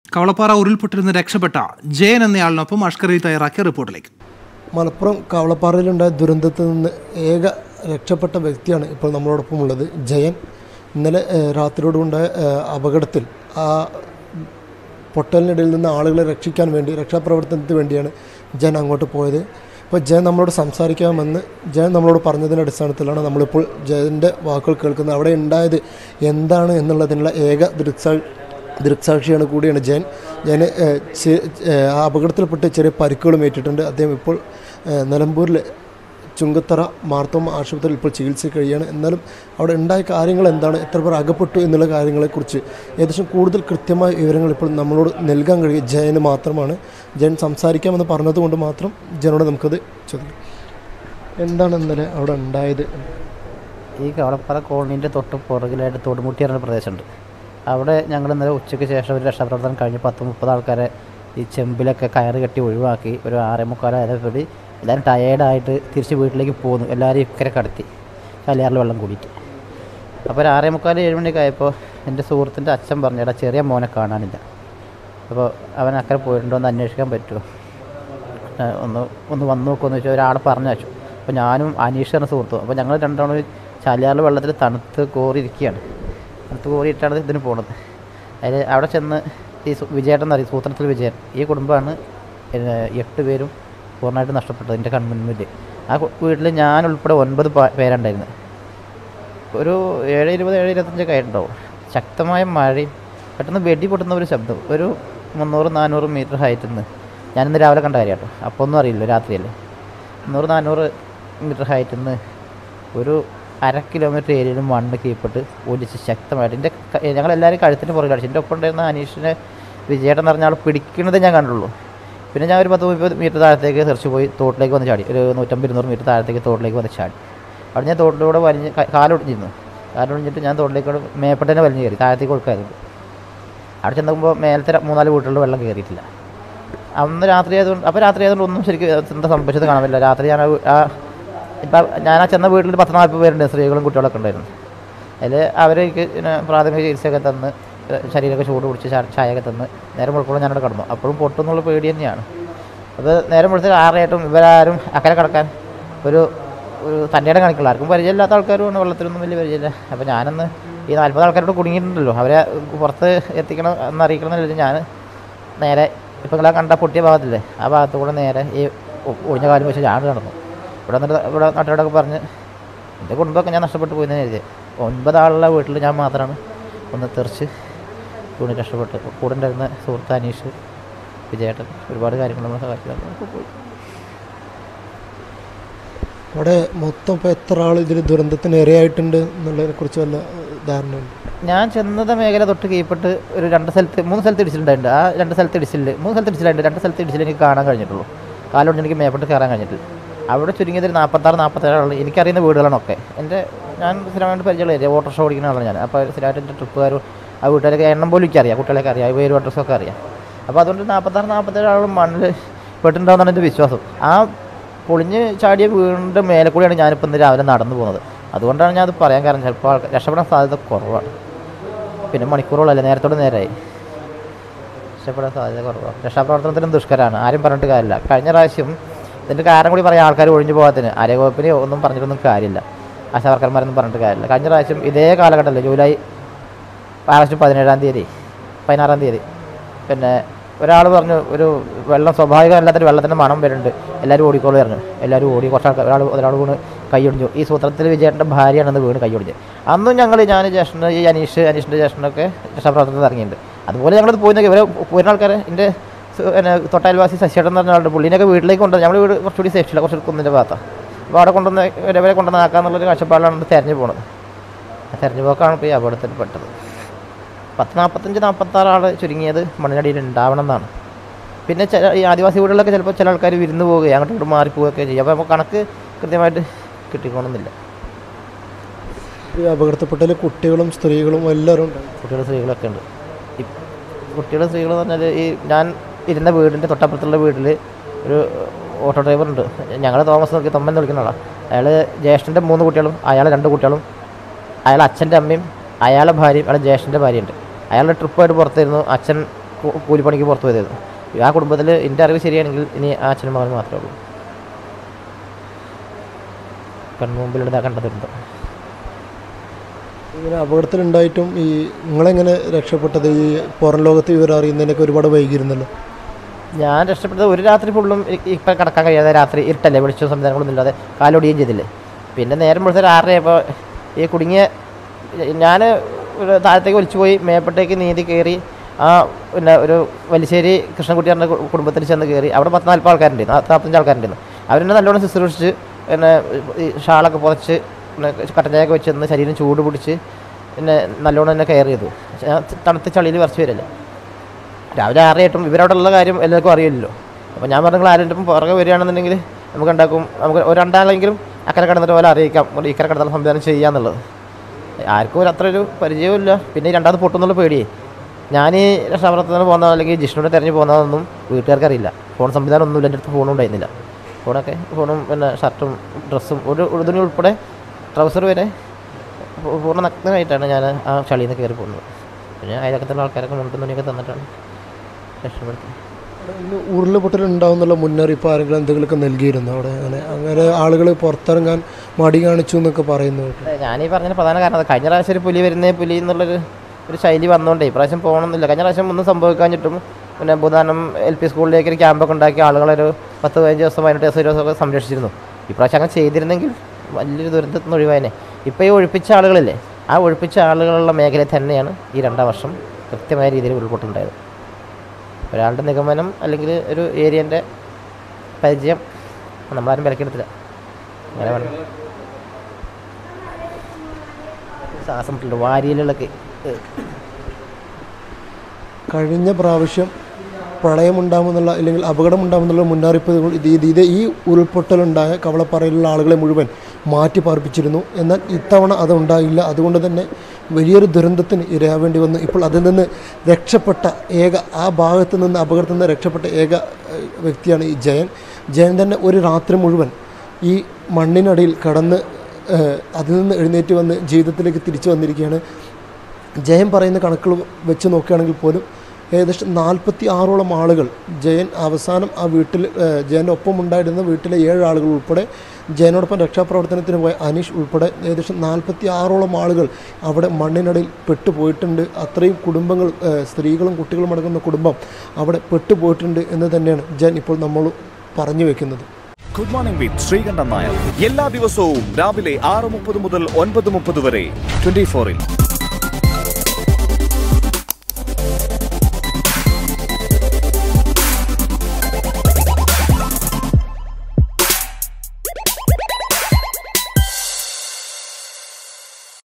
കവളപ്പാറ ഉരുൾപൊട്ടിൽ നിന്ന് രക്ഷപ്പെട്ട ജയൻ എന്നയാളിനൊപ്പം അഷ്കറി തയ്യാറാക്കിയ റിപ്പോർട്ടിലേക്ക് മലപ്പുറം കവളപ്പാറയിലുണ്ടായ ദുരന്തത്തിൽ നിന്ന് ഏക രക്ഷപ്പെട്ട വ്യക്തിയാണ് ഇപ്പോൾ നമ്മളോടൊപ്പം ഉള്ളത് ജയൻ ഇന്നലെ ഏഹ്, രാത്രിയോടുണ്ടായ ഏഹ്, അപകടത്തിൽ ആ പൊട്ടലിനിടയിൽ നിന്ന് ആളുകളെ രക്ഷിക്കാൻ വേണ്ടി രക്ഷാപ്രവർത്തനത്തിന് വേണ്ടിയാണ് ജയൻ അങ്ങോട്ട് പോയത് അപ്പോൾ ജയൻ നമ്മളോട് സംസാരിക്കാമെന്ന് ജയൻ നമ്മളോട് പറഞ്ഞതിൻ്റെ അടിസ്ഥാനത്തിലാണ് നമ്മളിപ്പോൾ ജയൻ്റെ വാക്കുകൾ കേൾക്കുന്നത് അവിടെ ഉണ്ടായത് എന്താണ് എന്നുള്ളതിനുള്ള ഏക ദൃക്സാ ദൃക്സാക്ഷിയാണ് കൂടിയാണ് ജയൻ ജയന് ഏഹ്, ചെ- ഏഹ്, ആ അപകടത്തിൽപ്പെട്ട് ചെറിയ പരിക്കുകളും ഏറ്റിട്ടുണ്ട് അദ്ദേഹം ഇപ്പോൾ ഏഹ്, നിലമ്പൂരിലെ ചുങ്കത്തറ മാർത്തോമ ആശുപത്രിയിൽ ഇപ്പോൾ ചികിത്സ കഴിയാണ് എന്നാലും അവിടെ ഉണ്ടായ കാര്യങ്ങൾ എന്താണ് എത്ര പേർ അകപ്പെട്ടു എന്നുള്ള കാര്യങ്ങളെക്കുറിച്ച് ഏകദേശം കൂടുതൽ കൃത്യമായ വിവരങ്ങൾ ഇപ്പോൾ നമ്മളോട് നൽകാൻ കഴിയും ജയന് മാത്രമാണ് ജയൻ സംസാരിക്കാമെന്ന് പറഞ്ഞതുകൊണ്ട് മാത്രം ജയനോട് നമുക്കത് ചോദിക്കാം എന്താണ് ഇന്നലെ അവിടെ ഉണ്ടായത് ഈ കവളപ്പാറ കോളനീൻ്റെ തൊട്ട് പുറകിലായിട്ട് തൊടുമുട്ടി പറഞ്ഞ പ്രദേശമുണ്ട് അവിടെ ഞങ്ങൾ ഇന്നലെ ഉച്ചയ്ക്ക് ശേഷം ഒരു രക്ഷാപ്രവർത്തനം കഴിഞ്ഞ് പത്ത് മുപ്പത് ആൾക്കാരെ ഈ ചെമ്പിലൊക്കെ കയറ് കെട്ടി ഒഴിവാക്കി ഒരു ആറേ മുക്കാലായതോടുകൂടി എല്ലാവരും ടയേർഡായിട്ട് തിരിച്ച് വീട്ടിലേക്ക് പോന്നു എല്ലാവരും ഇക്കരെ കടത്തി കല്യാറിൽ വെള്ളം കൂടിയിട്ട് അപ്പോൾ ഒരു ആറേ മുക്കാൽ ഏഴ് മണിയൊക്കെ ആയപ്പോൾ എൻ്റെ സുഹൃത്തിൻ്റെ അച്ഛൻ പറഞ്ഞു എടാ ചെറിയ മോനെ കാണാനില്ല അപ്പോൾ അവൻ അക്കരെ പോയിട്ടുണ്ടോ എന്ന് അന്വേഷിക്കാൻ പറ്റുമോ ഏഹ് ഒന്ന് ഒന്ന് വന്ന് നോക്കുമെന്ന് വെച്ചാൽ ഒരാൾ പറഞ്ഞു വെച്ചു അപ്പോൾ ഞാനും അനീഷ് എന്ന സുഹൃത്തും അപ്പോൾ ഞങ്ങൾ രണ്ടാളും ചാലിയാറിലെ വെള്ളത്തിൽ തണുത്ത് കോറിയിരിക്കുകയാണ് തണുത്ത് കോറിയിട്ടാണ് ഇതിന് പോണത് അതിൽ അവിടെ ചെന്ന് ഈ സു- വിജയേട്ടൻ എന്നറിയും സൂത്രത്തിൽ വിജയൻ ഈ കുടുംബമാണ് പിന്നെ എട്ട് പേരും പൂർണ്ണമായിട്ട് നഷ്ടപ്പെട്ടത് എൻ്റെ കൺമുൻപിൽ ആ കു- വീട്ടിൽ ഞാൻ ഉൾപ്പെടെ ഒൻപത് പ- പേരുണ്ടായിരുന്നു ഒരു ഏഴ് ഇരുപത് ഏഴ് ഇരുപത്തഞ്ചൊക്കെ ആയിട്ടുണ്ടാവും ശക്തമായ മഴയും പെട്ടെന്ന് വെടി പൊട്ടുന്ന ഒരു ശബ്ദം ഒരു മുന്നൂറ് നാനൂറ് മീറ്റർ ഹൈറ്റിൽ നിന്ന് ഞാനിന്ന് രാവിലെ കണ്ട കാര്യം കേട്ടോ അപ്പോൾ ഒന്നും അറിയില്ല രാത്രിയല്ലേ മുന്നൂറ് നാനൂറ് മീറ്റർ ഹൈറ്റിൽ നിന്ന് ഒരു അര കിലോമീറ്റർ ഏരിയയിൽ മണ്ണ് കീപ്പിട്ട് ഒലിച്ച് ശക്തമായിട്ട് എൻ്റെ ക- ഞങ്ങളെല്ലാവരും കഴുത്തിൻ്റെ പുറകിൽ അടിച്ചു എൻ്റെ ഒപ്പം ഉണ്ടായിരുന്ന അനീഷിനെ വിജയേട്ടൻ എന്ന് പറഞ്ഞ ആൾ പിടിക്കുന്നതേ ഞാൻ കണ്ടുള്ളൂ പിന്നെ ഞാൻ ഒരു പത്ത് മുപ്പത് മീറ്റർ താഴത്തേക്ക് തെറിച്ച് പോയി തോട്ടിലേക്ക് വന്ന് ചാടി ഒരു നൂറ്റമ്പത് ഇരുന്നൂറ് മീറ്റർ താഴത്തേക്ക് തോട്ടിലേക്ക് വന്ന് ചാടി അവിടെ ഞാൻ തോട്ടിലൂടെ വലിഞ്ഞ് ക- കാലൊടിഞ്ഞിരുന്നു കാലൊടിഞ്ഞിട്ട് ഞാൻ തോട്ടിലേക്ക് മേപ്പെട്ടനെ വലിഞ്ഞ് കയറി താഴത്തേക്ക് കൊടുക്കായിരുന്നു അവിടെ ചെന്നപ്പോൾ മേലത്തെ ര- മൂന്നാല് വീട്ടുകളിൽ വെള്ളം കയറിയിട്ടില്ല അന്ന് രാത്രി ആയതുകൊണ്ട് അപ്പോൾ രാത്രി ആയതുകൊണ്ട് ഒന്നും ശരിക്കും എന്താ സംഭവിച്ചത് കാണാൻ പറ്റില്ല രാത്രി ഞാൻ ആ വീ- ആ ഇപ്പം ഞാൻ ആ ചെന്ന വീട്ടിൽ പത്ത് നാൽപ്പത് പേരുണ്ട് സ്ത്രീകളും കുട്ടികളൊക്കെ ഉണ്ടായിരുന്നു അതിൽ അവർക്ക് പിന്നെ പ്രാഥമിക ചികിത്സയൊക്കെ തന്ന് ശരീരമൊക്കെ ചൂട് പിടിച്ച് ചാ- ചായയൊക്കെ തന്ന് നേരം വെളുക്കുമ്പോൾ ഞാനവിടെ കിടന്നു അപ്പോഴും പൊട്ടുന്നുള്ള പേടി തന്നെയാണ് അത് നേരം വെളുത്ത് ആറായിട്ടും ഇവരാരും അക്കരെ കിടക്കാൻ ഒരു ഒരു തൻ്റെ ഇടം കാണിക്കില്ല ആർക്കും പരിചയമില്ലാത്ത ആൾക്കാരുമാണ് വെള്ളത്തിലൊന്നും വലിയ പരിചയമില്ല അപ്പോൾ ഞാനന്ന് ഈ നാൽപ്പത് ആൾക്കാരോട് കുടുങ്ങിയിട്ടുണ്ടല്ലോ അവരെ പുറത്ത് എത്തിക്കണം എന്നറിയിക്കണം എന്നുള്ളത് ഞാൻ നേരെ ഇപ്പം നിങ്ങളെ കണ്ട പൊട്ടിയ ഭാഗത്തില്ലേ ആ ഭാഗത്തു കൂടെ നേരെ ഈ ഒ- ഒഴിഞ്ഞ കാലം വെച്ച് ഞാൻ നടന്നു ഇവിടെ നിന്നിട്ട് ഇവിടെ നാട്ടുകാരൊക്കെ പറഞ്ഞ് എൻ്റെ കുടുംബമൊക്കെ ഞാൻ നഷ്ടപ്പെട്ടു പോയി എന്ന് കരുതി ഒൻപതാളുള്ള വീട്ടിൽ ഞാൻ മാത്രമാണ് ഒന്ന് തെറിച്ച് തുണി രക്ഷപ്പെട്ട് കൂടെ ഉണ്ടായിരുന്ന സുഹൃത്ത് അനീഷ് വിജയേട്ടൻ ഒരുപാട് കാര്യങ്ങൾ നമ്മളെ സഹായിച്ചു പോയി അവിടെ മൊത്തം ഇപ്പോൾ എത്ര ആൾ ഇതിൽ ദുരന്തത്തിന് ഇരയായിട്ടുണ്ട് എന്നുള്ളതിനെ കുറിച്ച് വല്ല ധാരണയുണ്ട് ഞാൻ ചെന്നത് മേഖല തൊട്ട് കീഴ്പ്പെട്ട് ഒരു രണ്ട് സ്ഥലത്ത് മൂന്ന് സ്ഥലത്ത് ഇടിച്ചിട്ടുണ്ടായിട്ടുണ്ട് ആ രണ്ട് സ്ഥലത്ത് ഇടിച്ചില്ല മൂന്ന് സ്ഥലത്ത് ഇടിച്ചിട്ടുണ്ട് രണ്ട് സ്ഥലത്ത് ഇടിച്ചിൽ എനിക്ക് കാണാൻ കഴിഞ്ഞിട്ടുള്ളൂ കാലോട് എനിക്ക് മേപ്പെട്ട് കയറാൻ കഴിഞ്ഞിട്ടില്ല അവിടെ ചുരുങ്ങിയത് ഒരു നാൽപ്പത്താറ് നാൽപ്പത്തേഴ് ആൾ എനിക്കറിയുന്ന വീടുകളാണൊക്കെ എൻ്റെ ഞാൻ സ്ഥിരമായിട്ട് പരിചയമുള്ള ഏരിയ ഓട്ടോറിക്ഷ ഓടിക്കുന്ന ആളാണ് ഞാൻ അപ്പോൾ സ്ഥിരമായിട്ട് എൻ്റെ ട്രിപ്പുകാരും ആ വീട്ടുകാരൊക്കെ എണ്ണം പോലും എനിക്കറിയാം കുട്ടികളെയൊക്കെ അറിയാം പേരും അഡ്രസ്സൊക്കെ അറിയാം അപ്പോൾ അതുകൊണ്ട് നാൽപ്പത്താറ് നാൽപ്പത്തേഴ് ആളും മണ്ണിൽ പെട്ടിട്ടുണ്ടാവുന്നതാണ് എൻ്റെ വിശ്വാസം ആ പൊളിഞ്ഞ് ചാടിയ വീടിൻ്റെ മേലെ കൂടിയാണ് ഞാനിപ്പോൾ ഇന്ന് രാവിലെ നടന്നു പോകുന്നത് അതുകൊണ്ടാണ് ഞാൻ അത് പറയാൻ കാരണം ചിലപ്പോൾ ആൾക്ക് രക്ഷപ്പെടാൻ സാധ്യത കുറവാണ് പിന്നെ മണിക്കൂറുകളല്ലേ നേരത്തോട് നേരമായി രക്ഷപ്പെടാൻ സാധ്യത കുറവാണ് രക്ഷാപ്രവർത്തനത്തിനും ദുഷ്കരമാണ് ആരും പറഞ്ഞിട്ട് കാര്യമില്ല കഴിഞ്ഞ പ്രാവശ്യം ഇതിൻ്റെ കാരണം കൂടി പറയാം ആൾക്കാർ ഒഴിഞ്ഞു പോകാത്തതിന് ആരോഗ്യവകുപ്പിന് ഒന്നും പറഞ്ഞിട്ടൊന്നും കാര്യമില്ല ആശാവർക്കന്മാരൊന്നും പറഞ്ഞിട്ട് കാര്യമില്ല കഴിഞ്ഞ പ്രാവശ്യം ഇതേ കാലഘട്ടമല്ലേ ജൂലൈ ആഗസ്റ്റ് പതിനേഴാം തീയതി പതിനാറാം തീയതി പിന്നെ ഒരാൾ പറഞ്ഞു ഒരു വെള്ളം സ്വാഭാവികമല്ലാത്തൊരു വെള്ളത്തിൻ്റെ മണം വരുന്നുണ്ട് എല്ലാവരും ഓടിക്കോളൂ പറഞ്ഞു എല്ലാവരും ഓടി കുറച്ച് ആൾക്കാർ ഒരാൾ ഒരാൾ വീണ് കൈയൊടിഞ്ഞു ഈ സൂത്രത്തിൽ വിജയേട്ടൻ്റെ ഭാര്യയാണെന്ന് വീണ് കൈയൊടിഞ്ഞത് അന്നും ഞങ്ങൾ ഞാൻ ജ്യേഷ്ഠന് ഈ അനീഷ് അനീഷിൻ്റെ ജ്യേഷ്ഠനൊക്കെ രക്ഷാപ്രവർത്തനത്തിൽ ഇറങ്ങിയിട്ടുണ്ട് അതുപോലെ ഞങ്ങൾ പോയി ഇവരെ പോരുന്ന ആൾക്കാരെ എൻ്റെ സു- പിന്നെ തൊട്ടയൽവാസി ശശിയേട്ടൻ എന്ന് പറഞ്ഞ ആളുടെ പുള്ളിനൊക്കെ വീട്ടിലേക്ക് കൊണ്ടുവന്ന് നമ്മുടെ വീട് കുറച്ചുകൂടി സേഫ്റ്റില്ല കുറച്ച് കുന്നിൻ്റെ ഭാഗത്താണ് അപ്പോൾ അവിടെ കൊണ്ടുവന്ന് ഇവരെ കൊണ്ടുവന്ന് ആക്കാന്നുള്ളൊരു കാഴ്ചപ്പാടിലാണ് തെരഞ്ഞു പോണത് ആ തെരഞ്ഞു പോക്കാണ് ഇപ്പോൾ ഈ അപകടത്തിൽ പെട്ടത് പത്ത് നാൽപ്പത്തഞ്ച് നാൽപ്പത്താറ് ആൾ ചുരുങ്ങിയത് മണ്ണിനടിയിൽ ഉണ്ടാവണം എന്നാണ് പിന്നെ ചില ഈ ആദിവാസി വീടുകളിലൊക്കെ ചിലപ്പോൾ ചില ആൾക്കാർ വിരുന്ന് പോവുകയും അങ്ങോട്ട് ഇങ്ങോട്ട് മാറിപ്പോവുകയൊക്കെ ചെയ്യും അപ്പോൾ നമുക്ക് കണക്ക് കൃത്യമായിട്ട് കിട്ടിക്കോണമെന്നില്ല ഈ അപകടത്തിൽപ്പെട്ടതിൽ കുട്ടികളും സ്ത്രീകളും എല്ലാവരും ഉണ്ടായി കുട്ടികൾ സ്ത്രീകളൊക്കെ ഉണ്ട് ഈ കുട്ടികൾ സ്ത്രീകൾ എന്ന് പറഞ്ഞാൽ ഈ ഞാൻ ഇരുന്ന വീടിൻ്റെ തൊട്ടപ്പുറത്തുള്ള വീട്ടിൽ ഒരു ഓട്ടോ ഡ്രൈവർ ഉണ്ട് ഞങ്ങൾ തോമസ് നോക്കി തൊമ്മൻ എന്ന് വിളിക്കുന്ന ആളാണ് അയാൾ ജ്യേഷ്ഠൻ്റെ മൂന്ന് കുട്ടികളും അയാളെ രണ്ട് കുട്ടികളും അയാളെ അച്ഛൻ്റെ അമ്മയും അയാളെ ഭാര്യയും അയാളെ ജ്യേഷ്ഠൻ്റെ ഭാര്യയുണ്ട് അയാളുടെ ട്രിപ്പായിട്ട് പുറത്തായിരുന്നു അച്ഛൻ കൂ- കൂലിപ്പണിക്ക് പുറത്ത് പോയതായിരുന്നു ആ കുടുംബത്തിൽ എൻ്റെ അറിവ് ശരിയാണെങ്കിൽ ഇനി ആ അച്ഛനും മകനും മാത്രമേ ഉള്ളൂ കൺമുമ്പിലുള്ള കണ്ടതുണ്ട് ഇങ്ങനെ അപകടത്തിലുണ്ടായിട്ടും ഈ നിങ്ങളെങ്ങനെ രക്ഷപ്പെട്ടത് ഈ പുറം ലോകത്ത് വിവരം അറിയുന്നതിനൊക്കെ ഒരുപാട് വൈകിയിരുന്നല്ലോ ഞാൻ രക്ഷപ്പെട്ടത് ഒരു രാത്രി ഫുള്ളും ഇപ്പം കിടക്കാൻ കഴിയാതെ രാത്രി ഇരുട്ടല്ലേ വെളിച്ചവും സംവിധാനങ്ങളൊന്നും ഇല്ലാതെ കാലൊടിയും ചെയ്തില്ലേ പിന്നെ നേരം വെളുത്ത ഒരു ആറരയപ്പോൾ ഈ കുടുങ്ങിയ ഞാൻ ഒരു താഴത്തേക്ക് ഒലിച്ചു പോയി മേപ്പട്ടേക്ക് നീന്തി കയറി ആ പിന്നെ ഒരു വലിശ്ശേരി കൃഷ്ണൻകുട്ടിയാറിൻ്റെ കുടുംബത്തിൽ ചെന്ന് കയറി അവിടെ പത്ത് നാൽപ്പത് ആൾക്കാരുണ്ട് നാൽപ്പത്തഞ്ച് ആൾക്കാരുണ്ട് അവരെന്നെ നല്ലോണം ശുശ്രൂഷിച്ച് പിന്നെ ഈ ഷാളൊക്കെ പുതച്ച് പിന്നെ കട്ടഞ്ചായൊക്കെ വെച്ച് നിന്ന് ശരീരം ചൂട് പിടിച്ച് പിന്നെ നല്ലോണം തന്നെ കെയർ ചെയ്തു ഞാൻ തണുത്ത ചളിയിൽ വരച്ച് വരല്ലേ രാവിലെ ആറരയായിട്ടും ഇവരവിടെയുള്ള കാര്യം എല്ലാവർക്കും അറിയില്ലല്ലോ അപ്പോൾ ഞാൻ പറഞ്ഞ ആരെങ്കിലും പുറകെ വരികയാണെന്നുണ്ടെങ്കിൽ നമുക്ക് ഉണ്ടാക്കും നമുക്ക് ഒരു രണ്ടാളെങ്കിലും അക്കരെ കിടന്നിട്ട് പോലെ അറിയിക്കാം ഒരു ഇക്കരെ കിടന്നുള്ള സംവിധാനം ചെയ്യാന്നുള്ളത് ആർക്കും ഒരു അത്ര ഒരു പരിചയമില്ല പിന്നെ ഈ രണ്ടാമത് പൊട്ടുന്നുള്ള പേടിയേ ഞാൻ ഈ രക്ഷാപ്രവർത്തനം പോകുന്ന അല്ലെങ്കിൽ ജിഷ്ണുവിനെ തിരഞ്ഞു പോകുന്നതൊന്നും വീട്ടുകാർക്ക് അറിയില്ല ഫോൺ സംവിധാനം ഒന്നുമില്ല എൻ്റെ അടുത്ത് ഫോണും ഉണ്ടായിരുന്നില്ല ഫോണൊക്കെ ഫോണും പിന്നെ ഷർട്ടും ഡ്രസ്സും ഒരു ഉടുതുണി ഉൾപ്പെടെ ട്രൗസർ വരെ പൂ- പൂർണ്ണ നഗ്നമായിട്ടാണ് ഞാൻ ആ ചളിയിൽ നിന്ന് കയറി പോകുന്നത് പിന്നെ അയലക്കത്തുള്ള ആൾക്കാരൊക്കെ മുണ്ടും തുണിയൊക്കെ തന്നിട്ടാണ് രക്ഷപ്പെടുത്തി ഇന്ന് ഉരുളുപൊട്ടൽ ഉണ്ടാവുന്നുള്ള മുന്നറിയിപ്പ് ആരെങ്കിലും എന്തെങ്കിലുമൊക്കെ നൽകിയിരുന്നു അവിടെ അങ്ങനെ അങ്ങനെ ആളുകൾ പുറത്തിറങ്ങാൻ മടി കാണിച്ചു എന്നൊക്കെ പറയുന്നു കേട്ടു അതെ, ഞാനീ പറഞ്ഞ പ്രധാന കാരണം അത് കഴിഞ്ഞ പ്രാവശ്യം ഒരു പുലി വരുന്നേ പുലി എന്നുള്ളൊരു ഒരു ശൈലി വന്നുകൊണ്ടേ ഇപ്രാവശ്യം പോകണമെന്നില്ല കഴിഞ്ഞ പ്രാവശ്യം ഒന്നും സംഭവിക്കാഞ്ഞിട്ടും പിന്നെ ബുധാനം എൽ പി സ്കൂളിലേക്ക് ഒരു ക്യാമ്പൊക്കെ ഉണ്ടാക്കി ആളുകളൊരു പത്ത് പതിനഞ്ച് ദിവസം പതിനെട്ട് ദിവസം ഇരുപത് ദിവസമൊക്കെ സംരക്ഷിച്ചിരുന്നു ഇപ്രാവശ്യം അങ്ങനെ ചെയ്തിരുന്നെങ്കിൽ വലിയൊരു ദുരന്തത്തിൽ നിന്ന് ഒഴിവായനെ ഇപ്പോൾ ഈ ഒഴിപ്പിച്ച ആളുകളില്ലേ ആ ഒഴിപ്പിച്ച ആളുകളുള്ള മേഖലയിൽ തന്നെയാണ് ഈ രണ്ടാം വർഷം കൃത്യമായ രീതിയിൽ ഉൾപ്പെട്ടുണ്ടായത് ഒരാളുടെ നിഗമനം അല്ലെങ്കിൽ ഒരു ഏരിയൻ്റെ പരിചയം നമ്മളാരും വിലക്കെടുത്തില്ല അങ്ങനെ വേണം ശ്വാസം മുട്ടലുണ്ട് വാരിയിലുള്ളൊക്കെ കഴിഞ്ഞ പ്രാവശ്യം പ്രളയമുണ്ടാകുമെന്നുള്ള അല്ലെങ്കിൽ അപകടമുണ്ടാകുമെന്നുള്ള മുന്നറിയിപ്പ് ഇത് ഇത് ഇത് ഈ ഉരുൾപൊട്ടലുണ്ടായ കവളപ്പാറയിലുള്ള ആളുകളെ മുഴുവൻ മാറ്റി പാർപ്പിച്ചിരുന്നു എന്നാൽ ഇത്തവണ അതുണ്ടായില്ല അതുകൊണ്ട് തന്നെ വലിയൊരു ദുരന്തത്തിന് ഇരയാവേണ്ടി വന്നു ഇപ്പോൾ അതിൽ നിന്ന് രക്ഷപ്പെട്ട ഏക ആ ഭാഗത്ത് നിന്ന് അപകടത്തിൽ നിന്ന് രക്ഷപ്പെട്ട ഏക ഏഹ്, വ്യക്തിയാണ് ഈ ജയൻ ജയൻ തന്നെ ഒരു രാത്രി മുഴുവൻ ഈ മണ്ണിനടിയിൽ കടന്ന് ഏഹ്, അതിൽ നിന്ന് എഴുന്നേറ്റ് വന്ന് ജീവിതത്തിലേക്ക് തിരിച്ചു വന്നിരിക്കുകയാണ് ജയൻ പറയുന്ന കണക്കുകൾ വെച്ച് നോക്കുകയാണെങ്കിൽ പോലും ഏകദേശം നാൽപ്പത്തി ആറോളം ആളുകൾ ജയൻ അവസാനം ആ വീട്ടിൽ ഏഹ്, ജയൻ്റെ ഒപ്പം ഉണ്ടായിരുന്ന വീട്ടിലെ ഏഴ് ആളുകൾ ഉൾപ്പെടെ ജയനോടൊപ്പം രക്ഷാപ്രവർത്തനത്തിന് പോയ അനീഷ് ഉൾപ്പെടെ ഏകദേശം നാൽപ്പത്തി ആറോളം ആളുകൾ അവിടെ മണ്ണിനടിയിൽ പെട്ടുപോയിട്ടുണ്ട് അത്രയും കുടുംബങ്ങൾ ഏഹ്, സ്ത്രീകളും കുട്ടികളും അടങ്ങുന്ന കുടുംബം അവിടെ പെട്ടുപോയിട്ടുണ്ട് എന്ന് തന്നെയാണ് ജയൻ ഇപ്പോൾ നമ്മൾ പറഞ്ഞു വെക്കുന്നത് good morning with Sreekandan Nair എല്ലാ ദിവസവും രാവിലെ ആറ് മുപ്പത് മുതൽ ഒൻപത് മുപ്പത് വരെ ട്വന്റി ഫോറിൽ